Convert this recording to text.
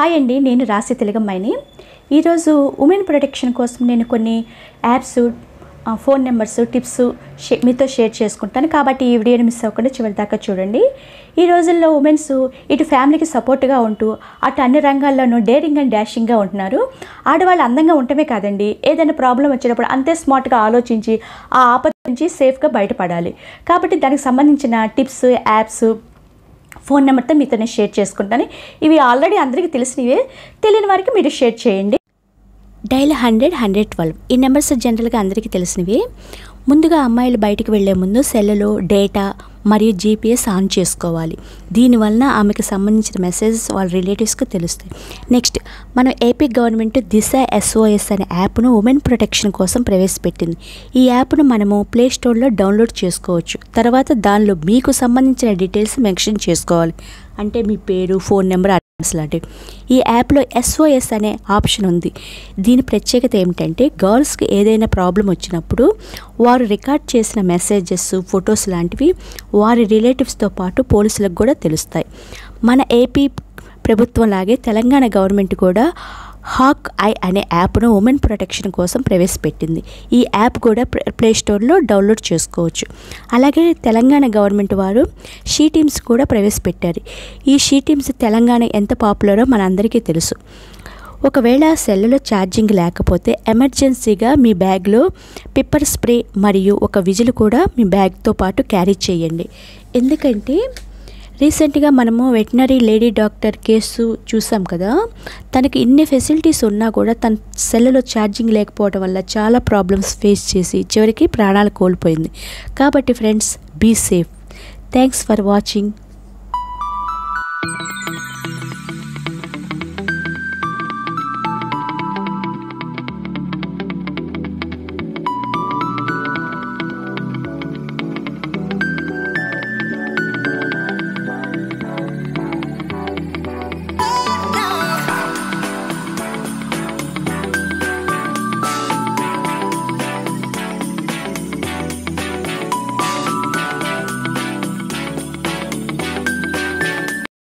hi అండి నేను రాశి తెలుగమ్మాయిని ఈరోజు ఉమెన్ ప్రొటెక్షన్ కోసం నేను కొన్ని యాప్స్ ఆ, ఫోన్ నెంబర్స్ టిప్స్ షే మీతో షేర్ చేసుకుంటాను కాబట్టి ఈ వీడియోని మిస్ అవ్వకుండా చివరి దాకా చూడండి ఈ రోజుల్లో ఉమెన్స్ ఇటు ఫ్యామిలీకి సపోర్ట్గా ఉంటూ అటు అన్ని రంగాల్లోనూ డేరింగ్ అండ్ డాషింగ్గా ఉంటున్నారు ఆడవాళ్ళు అందంగా ఉండటమే కాదండి ఏదైనా ప్రాబ్లం వచ్చినప్పుడు అంతే స్మార్ట్గా ఆలోచించి ఆ ఆపద నుంచి సేఫ్గా బయటపడాలి కాబట్టి దానికి సంబంధించిన టిప్స్ యాప్స్ ఫోన్ నెంబర్తో మీతో నేను షేర్ చేసుకుంటాను ఇవి ఆల్రెడీ అందరికీ తెలిసినవే తెలియని వారికి మీరు షేర్ చేయండి డైల్ హండ్రెడ్ హండ్రెడ్ ట్వెల్వ్ ఈ నెంబర్స్ జనరల్గా అందరికీ తెలిసినవి ముందుగా అమ్మాయిలు బయటికి వెళ్లే ముందు సెల్లో డేటా మరియు జీపీఎస్ ఆన్ చేసుకోవాలి దీనివలన ఆమెకు సంబంధించిన మెసేజెస్ వాళ్ళ రిలేటివ్స్కి తెలుస్తాయి నెక్స్ట్ మనం ఏపీ గవర్నమెంట్ దిశ ఎస్ఓఎస్ అనే యాప్ను ఉమెన్ ప్రొటెక్షన్ కోసం ప్రవేశపెట్టింది ఈ యాప్ను మనము ప్లే స్టోర్లో డౌన్లోడ్ చేసుకోవచ్చు తర్వాత దానిలో మీకు సంబంధించిన డీటెయిల్స్ మెన్షన్ చేసుకోవాలి అంటే మీ పేరు ఫోన్ నెంబర్ అడ్రస్ లాంటివి ఈ యాప్లో ఎస్ఓఎస్ అనే ఆప్షన్ ఉంది దీని ప్రత్యేకత ఏమిటంటే గర్ల్స్కి ఏదైనా ప్రాబ్లం వచ్చినప్పుడు వారు రికార్డ్ చేసిన మెసేజెస్ ఫొటోస్ లాంటివి వారి రిలేటివ్స్తో పాటు పోలీసులకు కూడా తెలుస్తాయి మన ఏపీ ప్రభుత్వం లాగే తెలంగాణ గవర్నమెంట్ కూడా హాక్ ఐ అనే యాప్ను ఉమెన్ ప్రొటెక్షన్ కోసం ప్రవేశపెట్టింది ఈ యాప్ కూడా ప్లే స్టోర్లో డౌన్లోడ్ చేసుకోవచ్చు అలాగే తెలంగాణ గవర్నమెంట్ వారు షీ టీమ్స్ కూడా ప్రవేశపెట్టారు ఈ షీ టీమ్స్ తెలంగాణ ఎంత పాపులరో మనందరికీ తెలుసు ఒకవేళ సెల్లో ఛార్జింగ్ లేకపోతే ఎమర్జెన్సీగా మీ బ్యాగ్లో పిప్పర్ స్ప్రే మరియు ఒక విజిల్ కూడా మీ బ్యాగ్తో పాటు క్యారీ చేయండి ఎందుకంటే రీసెంట్గా మనము వెటనరీ లేడీ డాక్టర్ కేసు చూసాం కదా తనకి ఇన్ని ఫెసిలిటీస్ ఉన్నా కూడా తన సెల్లో ఛార్జింగ్ లేకపోవడం వల్ల చాలా ప్రాబ్లమ్స్ ఫేస్ చేసి చివరికి ప్రాణాలు కోల్పోయింది కాబట్టి friends be safe thanks for watching